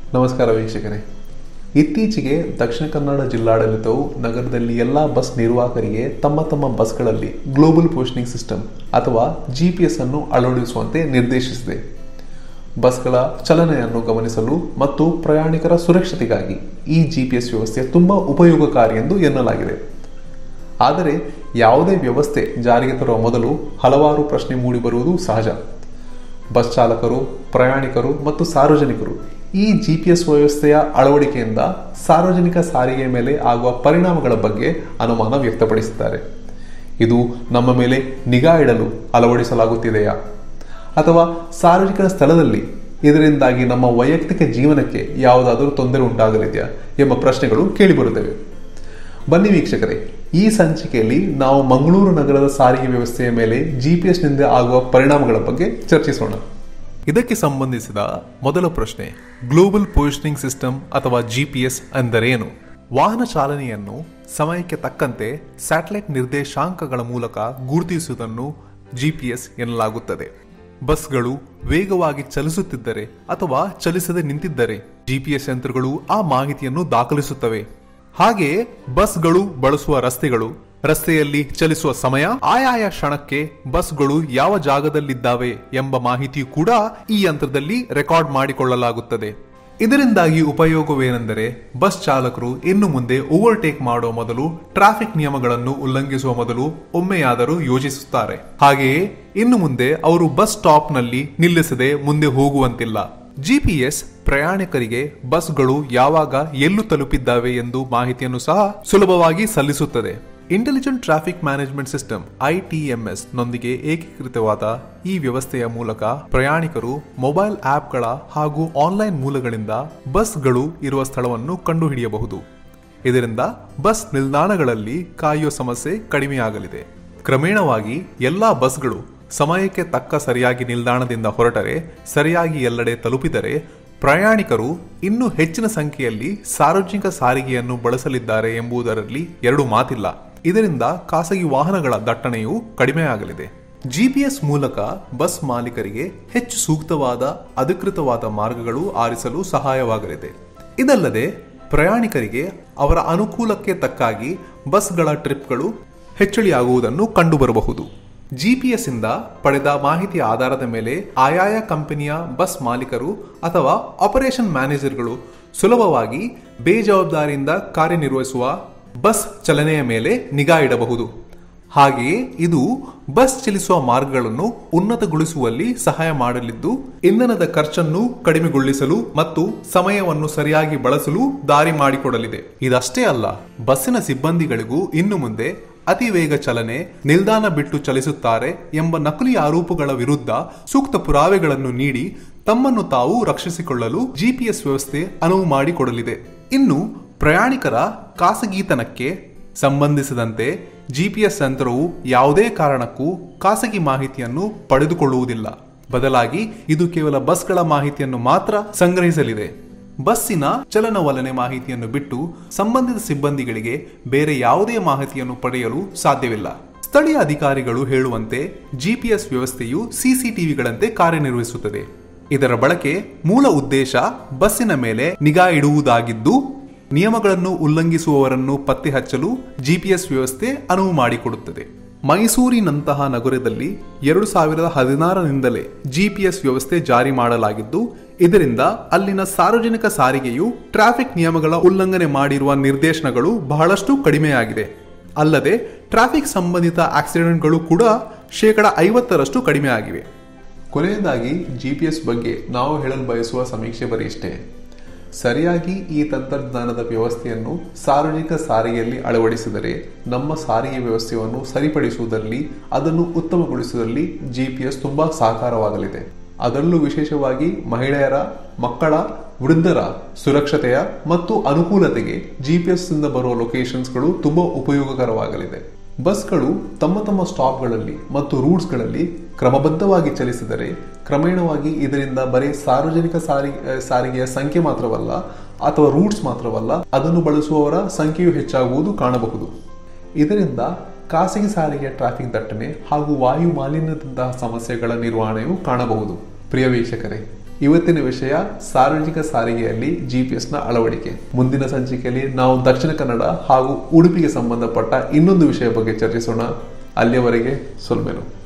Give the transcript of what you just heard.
ನಮಸ್ಕಾರ ವೀಕ್ಷಕರೇ ಇತ್ತೀಚೆಗೆ ದಕ್ಷಿಣ ಕನ್ನಡ ಜಿಲ್ಲಾಡಳಿತವು ನಗರದಲ್ಲಿ ಎಲ್ಲ ಬಸ್ ನಿರ್ವಾಹಕರಿಗೆ ತಮ್ಮ ತಮ್ಮ ಬಸ್ಗಳಲ್ಲಿ ಗ್ಲೋಬಲ್ ಪೊಸಿಷನಿಂಗ್ ಸಿಸ್ಟಮ್ ಅಥವಾ ಜಿ ಪಿ ಎಸ್ ಅನ್ನು ಅಳವಡಿಸುವಂತೆ ನಿರ್ದೇಶಿಸಿದೆ ಬಸ್ಗಳ ಚಲನೆಯನ್ನು ಗಮನಿಸಲು ಮತ್ತು ಪ್ರಯಾಣಿಕರ ಸುರಕ್ಷತೆಗಾಗಿ ಈ ಜಿ ಪಿ ಎಸ್ ವ್ಯವಸ್ಥೆ ತುಂಬಾ ಉಪಯೋಗಕಾರಿ ಎಂದು ಎನ್ನಲಾಗಿದೆ ಆದರೆ ಯಾವುದೇ ವ್ಯವಸ್ಥೆ ಜಾರಿಗೆ ತರುವ ಮೊದಲು ಹಲವಾರು ಪ್ರಶ್ನೆ ಮೂಡಿಬರುವುದು ಸಹಜ ಬಸ್ ಚಾಲಕರು ಪ್ರಯಾಣಿಕರು ಮತ್ತು ಸಾರ್ವಜನಿಕರು ಈ ಜಿ ಪಿ ಎಸ್ ವ್ಯವಸ್ಥೆಯ ಅಳವಡಿಕೆಯಿಂದ ಸಾರ್ವಜನಿಕ ಸಾರಿಗೆ ಮೇಲೆ ಆಗುವ ಪರಿಣಾಮಗಳ ಬಗ್ಗೆ ಅನುಮಾನ ವ್ಯಕ್ತಪಡಿಸಿದ್ದಾರೆ ಇದು ನಮ್ಮ ಮೇಲೆ ನಿಗಾ ಇಡಲು ಅಳವಡಿಸಲಾಗುತ್ತಿದೆಯಾ ಅಥವಾ ಸಾರ್ವಜನಿಕರ ಸ್ಥಳದಲ್ಲಿ ಇದರಿಂದಾಗಿ ನಮ್ಮ ವೈಯಕ್ತಿಕ ಜೀವನಕ್ಕೆ ಯಾವುದಾದರೂ ತೊಂದರೆ ಉಂಟಾಗಲಿದೆಯಾ ಎಂಬ ಪ್ರಶ್ನೆಗಳು ಕೇಳಿಬರುತ್ತವೆ ಬನ್ನಿ ವೀಕ್ಷಕರೇ ಈ ಸಂಚಿಕೆಯಲ್ಲಿ ನಾವು ಮಂಗಳೂರು ನಗರದ ಸಾರಿಗೆ ವ್ಯವಸ್ಥೆಯ ಮೇಲೆ ಜಿಪಿಎಸ್ನಿಂದ ಆಗುವ ಪರಿಣಾಮಗಳ ಬಗ್ಗೆ ಚರ್ಚಿಸೋಣ ಇದಕ್ಕೆ ಸಂಬಂಧಿಸಿದ ಮೊದಲ ಪ್ರಶ್ನೆ ಗ್ಲೋಬಲ್ ಪೊಸಿಷನಿಂಗ್ ಸಿಸ್ಟಮ್ ಅಥವಾ ಜಿಪಿಎಸ್ ಎಂದರೇನು ವಾಹನ ಚಾಲನೆಯನ್ನು ಸಮಯಕ್ಕೆ ತಕ್ಕಂತೆ ಸ್ಯಾಟಲೈಟ್ ನಿರ್ದೇಶಾಂಕಗಳ ಮೂಲಕ ಗುರುತಿಸುವುದನ್ನು ಜಿಪಿಎಸ್ ಎನ್ನಲಾಗುತ್ತದೆ ಬಸ್ಗಳು ವೇಗವಾಗಿ ಚಲಿಸುತ್ತಿದ್ದರೆ ಅಥವಾ ಚಲಿಸದೆ ನಿಂತಿದ್ದರೆ ಜಿಪಿಎಸ್ ಯಂತ್ರಗಳು ಆ ಮಾಹಿತಿಯನ್ನು ದಾಖಲಿಸುತ್ತವೆ ಹಾಗೆಯೇ ಬಸ್ಗಳು ಬಳಸುವ ರಸ್ತೆಗಳು ರಸ್ತೆಯಲ್ಲಿ ಚಲಿಸುವ ಸಮಯ ಆಯಾಯ ಕ್ಷಣಕ್ಕೆ ಬಸ್ಗಳು ಯಾವ ಜಾಗದಲ್ಲಿದ್ದಾವೆ ಎಂಬ ಮಾಹಿತಿಯು ಕೂಡ ಈ ಯಂತ್ರದಲ್ಲಿ ರೆಕಾರ್ಡ್ ಮಾಡಿಕೊಳ್ಳಲಾಗುತ್ತದೆ ಇದರಿಂದಾಗಿ ಉಪಯೋಗವೇನೆಂದರೆ ಬಸ್ ಚಾಲಕರು ಇನ್ನು ಮುಂದೆ ಓವರ್ಟೇಕ್ ಮಾಡುವ ಮೊದಲು ಟ್ರಾಫಿಕ್ ನಿಯಮಗಳನ್ನು ಉಲ್ಲಂಘಿಸುವ ಮೊದಲು ಒಮ್ಮೆಯಾದರೂ ಯೋಚಿಸುತ್ತಾರೆ ಹಾಗೆಯೇ ಇನ್ನು ಮುಂದೆ ಅವರು ಬಸ್ ಸ್ಟಾಪ್ನಲ್ಲಿ ನಿಲ್ಲಿಸದೆ ಮುಂದೆ ಹೋಗುವಂತಿಲ್ಲ ಜಿಪಿಎಸ್ ಪ್ರಯಾಣಿಕರಿಗೆ ಬಸ್ಗಳು ಯಾವಾಗ ಎಲ್ಲೂ ತಲುಪಿದ್ದಾವೆ ಎಂದು ಮಾಹಿತಿಯನ್ನು ಸಹ ಸುಲಭವಾಗಿ ಸಲ್ಲಿಸುತ್ತದೆ intelligent traffic management system ITMS ನೊಂದಿಗೆ ಏಕೀಕೃತವಾದ ಈ ವ್ಯವಸ್ಥೆಯ ಮೂಲಕ ಪ್ರಯಾಣಿಕರು ಮೊಬೈಲ್ ಆಪ್ಗಳ ಹಾಗೂ ಆನ್ಲೈನ್ ಮೂಲಗಳಿಂದ ಬಸ್ಗಳು ಇರುವ ಸ್ಥಳವನ್ನು ಕಂಡುಹಿಡಿಯಬಹುದು ಇದರಿಂದ ಬಸ್ ನಿಲ್ದಾಣಗಳಲ್ಲಿ ಕಾಯುವ ಸಮಸ್ಯೆ ಕಡಿಮೆಯಾಗಲಿದೆ ಕ್ರಮೇಣವಾಗಿ ಎಲ್ಲಾ ಬಸ್ಗಳು ಸಮಯಕ್ಕೆ ತಕ್ಕ ಸರಿಯಾಗಿ ನಿಲ್ದಾಣದಿಂದ ಹೊರಟರೆ ಸರಿಯಾಗಿ ಎಲ್ಲೆಡೆ ತಲುಪಿದರೆ ಪ್ರಯಾಣಿಕರು ಇನ್ನೂ ಹೆಚ್ಚಿನ ಸಂಖ್ಯೆಯಲ್ಲಿ ಸಾರ್ವಜನಿಕ ಸಾರಿಗೆಯನ್ನು ಬಳಸಲಿದ್ದಾರೆ ಎಂಬುದರಲ್ಲಿ ಎರಡು ಮಾತಿಲ್ಲ ಇದರಿಂದ ಖಾಸಗಿ ವಾಹನಗಳ ದಟ್ಟಣೆಯು ಕಡಿಮೆಯಾಗಲಿದೆ ಜಿಪಿಎಸ್ ಮೂಲಕ ಬಸ್ ಮಾಲೀಕರಿಗೆ ಹೆಚ್ಚು ಸೂಕ್ತವಾದ ಅಧಿಕೃತವಾದ ಮಾರ್ಗಗಳು ಆರಿಸಲು ಸಹಾಯವಾಗಲಿದೆ ಇದಲ್ಲದೆ ಪ್ರಯಾಣಿಕರಿಗೆ ಅವರ ಅನುಕೂಲಕ್ಕೆ ತಕ್ಕಾಗಿ ಬಸ್ಗಳ ಟ್ರಿಪ್ಗಳು ಹೆಚ್ಚಳಿಯಾಗುವುದನ್ನು ಕಂಡುಬರಬಹುದು ಜಿಪಿಎಸ್ ಇಂದ ಪಡೆದ ಮಾಹಿತಿಯ ಆಧಾರದ ಮೇಲೆ ಆಯಾಯ ಕಂಪನಿಯ ಬಸ್ ಮಾಲೀಕರು ಅಥವಾ ಆಪರೇಷನ್ ಮ್ಯಾನೇಜರ್ಗಳು ಸುಲಭವಾಗಿ ಬೇಜವಾಬ್ದಾರಿಯಿಂದ ಕಾರ್ಯನಿರ್ವಹಿಸುವ ಬಸ್ ಚಲನೆಯ ಮೇಲೆ ನಿಗಾ ಇಡಬಹುದು ಹಾಗೆಯೇ ಇದು ಬಸ್ ಚಲಿಸುವ ಮಾರ್ಗಗಳನ್ನು ಉನ್ನತಗೊಳಿಸುವಲ್ಲಿ ಸಹಾಯ ಮಾಡಲಿದ್ದು ಇಂಧನದ ಖರ್ಚನ್ನು ಕಡಿಮೆಗೊಳಿಸಲು ಮತ್ತು ಸಮಯವನ್ನು ಸರಿಯಾಗಿ ಬಳಸಲು ದಾರಿ ಮಾಡಿಕೊಡಲಿದೆ ಇದಷ್ಟೇ ಅಲ್ಲ ಬಸ್ಸಿನ ಸಿಬ್ಬಂದಿಗಳಿಗೂ ಇನ್ನು ಮುಂದೆ ಅತಿ ವೇಗ ಚಲನೆ ನಿಲ್ದಾಣ ಬಿಟ್ಟು ಚಲಿಸುತ್ತಾರೆ ಎಂಬ ನಕಲಿ ಆರೋಪಗಳ ವಿರುದ್ಧ ಸೂಕ್ತ ಪುರಾವೆಗಳನ್ನು ನೀಡಿ ತಮ್ಮನ್ನು ತಾವು ರಕ್ಷಿಸಿಕೊಳ್ಳಲು ಜಿಪಿಎಸ್ ವ್ಯವಸ್ಥೆ ಅನುವು ಮಾಡಿಕೊಡಲಿದೆ ಇನ್ನು ಪ್ರಯಾಣಿಕರ ಖಾಸಗಿತನಕ್ಕೆ ಸಂಬಂಧಿಸಿದಂತೆ ಜಿಪಿಎಸ್ ಯಂತ್ರವು ಯಾವುದೇ ಕಾರಣಕ್ಕೂ ಖಾಸಗಿ ಮಾಹಿತಿಯನ್ನು ಪಡೆದುಕೊಳ್ಳುವುದಿಲ್ಲ ಬದಲಾಗಿ ಇದು ಕೇವಲ ಬಸ್ಗಳ ಮಾಹಿತಿಯನ್ನು ಮಾತ್ರ ಸಂಗ್ರಹಿಸಲಿದೆ ಬಸ್ಸಿನ ಚಲನವಲನೆ ಮಾಹಿತಿಯನ್ನು ಬಿಟ್ಟು ಸಂಬಂಧಿತ ಸಿಬ್ಬಂದಿಗಳಿಗೆ ಬೇರೆ ಯಾವುದೇ ಮಾಹಿತಿಯನ್ನು ಪಡೆಯಲು ಸಾಧ್ಯವಿಲ್ಲ ಸ್ಥಳೀಯ ಅಧಿಕಾರಿಗಳು ಹೇಳುವಂತೆ ಜಿಪಿಎಸ್ ವ್ಯವಸ್ಥೆಯು ಸಿಸಿಟಿವಿಗಳಂತೆ ಕಾರ್ಯನಿರ್ವಹಿಸುತ್ತದೆ ಇದರ ಬಳಕೆ ಮೂಲ ಉದ್ದೇಶ ಬಸ್ಸಿನ ಮೇಲೆ ನಿಗಾ ಇಡುವುದಾಗಿದ್ದು ನಿಯಮಗಳನ್ನು ಉಲ್ಲಂಘಿಸುವವರನ್ನು ಪತ್ತೆ ಹಚ್ಚಲು ಜಿಪಿಎಸ್ ವ್ಯವಸ್ಥೆ ಅನುವು ಮಾಡಿಕೊಡುತ್ತದೆ ಮೈಸೂರಿನಂತಹ ನಗರದಲ್ಲಿ ಎರಡು ಸಾವಿರದ ಹದಿನಾರರಿಂದಲೇ ಜಿಪಿಎಸ್ ವ್ಯವಸ್ಥೆ ಜಾರಿ ಮಾಡಲಾಗಿದ್ದು ಇದರಿಂದ ಅಲ್ಲಿನ ಸಾರ್ವಜನಿಕ ಸಾರಿಗೆಯು ಟ್ರಾಫಿಕ್ ನಿಯಮಗಳ ಉಲ್ಲಂಘನೆ ಮಾಡಿರುವ ನಿರ್ದೇಶನಗಳು ಬಹಳಷ್ಟು ಕಡಿಮೆಯಾಗಿದೆ ಅಲ್ಲದೆ ಟ್ರಾಫಿಕ್ ಸಂಬಂಧಿತ ಆಕ್ಸಿಡೆಂಟ್ಗಳು ಕೂಡ ಶೇಕಡ ಐವತ್ತರಷ್ಟು ಕಡಿಮೆ ಆಗಿವೆ ಕೊನೆಯದಾಗಿ ಜಿಪಿಎಸ್ ಬಗ್ಗೆ ನಾವು ಹೇಳಲು ಬಯಸುವ ಸಮೀಕ್ಷೆ ಬರೀ ಇಷ್ಟೇ ಸರಿಯಾಗಿ ಈ ತಂತ್ರಜ್ಞಾನದ ವ್ಯವಸ್ಥೆಯನ್ನು ಸಾರ್ವಜನಿಕ ಸಾರಿಗೆಯಲ್ಲಿ ಅಳವಡಿಸಿದರೆ ನಮ್ಮ ಸಾರಿಗೆ ವ್ಯವಸ್ಥೆಯನ್ನು ಸರಿಪಡಿಸುವುದರಲ್ಲಿ ಅದನ್ನು ಉತ್ತಮಗೊಳಿಸುವುದರಲ್ಲಿ ಜಿಪಿಎಸ್ ತುಂಬಾ ಸಹಕಾರವಾಗಲಿದೆ ಅದರಲ್ಲೂ ವಿಶೇಷವಾಗಿ ಮಹಿಳೆಯರ ಮಕ್ಕಳ ವೃದ್ಧರ ಸುರಕ್ಷತೆಯ ಮತ್ತು ಅನುಕೂಲತೆಗೆ ಜಿಪಿಎಸ್ ಇಂದ ಬರುವ ಲೊಕೇಶನ್ಸ್ಗಳು ತುಂಬಾ ಉಪಯೋಗಕರವಾಗಲಿದೆ ಬಸ್ಗಳು ತಮ್ಮ ತಮ್ಮ ಸ್ಟಾಪ್ಗಳಲ್ಲಿ ಮತ್ತು ರೂಟ್ಸ್ಗಳಲ್ಲಿ ಕ್ರಮಬದ್ಧವಾಗಿ ಚಲಿಸಿದರೆ ಕ್ರಮೇಣವಾಗಿ ಇದರಿಂದ ಬರೀ ಸಾರ್ವಜನಿಕ ಸಾರಿ ಸಾರಿಗೆಯ ಸಂಖ್ಯೆ ಮಾತ್ರವಲ್ಲ ಅಥವಾ ರೂಟ್ಸ್ ಮಾತ್ರವಲ್ಲ ಅದನ್ನು ಬಳಸುವವರ ಸಂಖ್ಯೆಯು ಹೆಚ್ಚಾಗುವುದು ಕಾಣಬಹುದು ಇದರಿಂದ ಖಾಸಗಿ ಸಾರಿಗೆಯ ಟ್ರಾಫಿಕ್ ದಟ್ಟಣೆ ಹಾಗೂ ವಾಯು ಮಾಲಿನ್ಯದಂತಹ ಸಮಸ್ಯೆಗಳ ನಿರ್ವಹಣೆಯು ಕಾಣಬಹುದು ಪ್ರಿಯ ವೀಕ್ಷಕರೇ ಇವತ್ತಿನ ವಿಷಯ ಸಾರ್ವಜನಿಕ ಸಾರಿಗೆಯಲ್ಲಿ ಜಿಪಿಎಸ್ ನ ಅಳವಡಿಕೆ ಮುಂದಿನ ಸಂಚಿಕೆಯಲ್ಲಿ ನಾವು ದಕ್ಷಿಣ ಕನ್ನಡ ಹಾಗೂ ಉಡುಪಿಗೆ ಸಂಬಂಧಪಟ್ಟ ಇನ್ನೊಂದು ವಿಷಯ ಬಗ್ಗೆ ಚರ್ಚಿಸೋಣ ಅಲ್ಲಿಯವರೆಗೆ ಸೊಲ್ಮೆನು